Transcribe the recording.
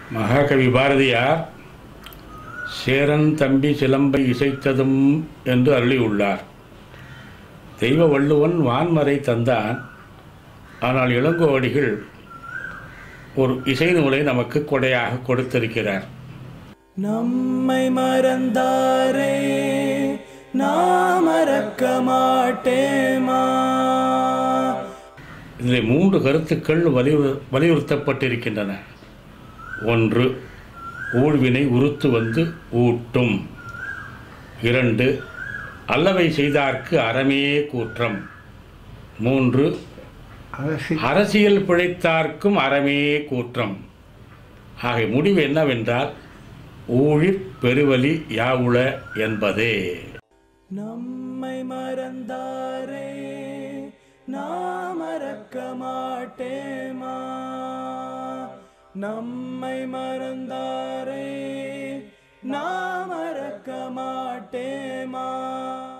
மகாகவி பாரதியார் சேரன் தம்பி சிலம்பை இசைத்ததும் என்று அருளியுள்ளார் தெய்வ வள்ளுவன் வான்மறை தந்தான் ஆனால் இளங்கோவடிகள் ஒரு இசை நூலை நமக்கு கொடையாக கொடுத்திருக்கிறார் நம்மை மறந்தாரே நாம் மறக்க மாட்டேமா இதில் மூன்று கருத்துக்கள் வலியுறு வலியுறுத்தப்பட்டிருக்கின்றன ஒன்று ஊழ்வினை உறுத்து வந்து ஊட்டும் இரண்டு அல்லவை செய்தார்க்கு அறமே கூற்றம் மூன்று அரசு அரசியல் பிழைத்தார்க்கும் அறமே கூற்றம் ஆகிய முடிவு என்னவென்றால் ஊழிற் பெருவலி யாவுள என்பதே நம்மை மறந்தாரே நாம் மறக்க மாட்டேமா நம்மை மறந்தாரே நாம் மறக்க மாட்டேமா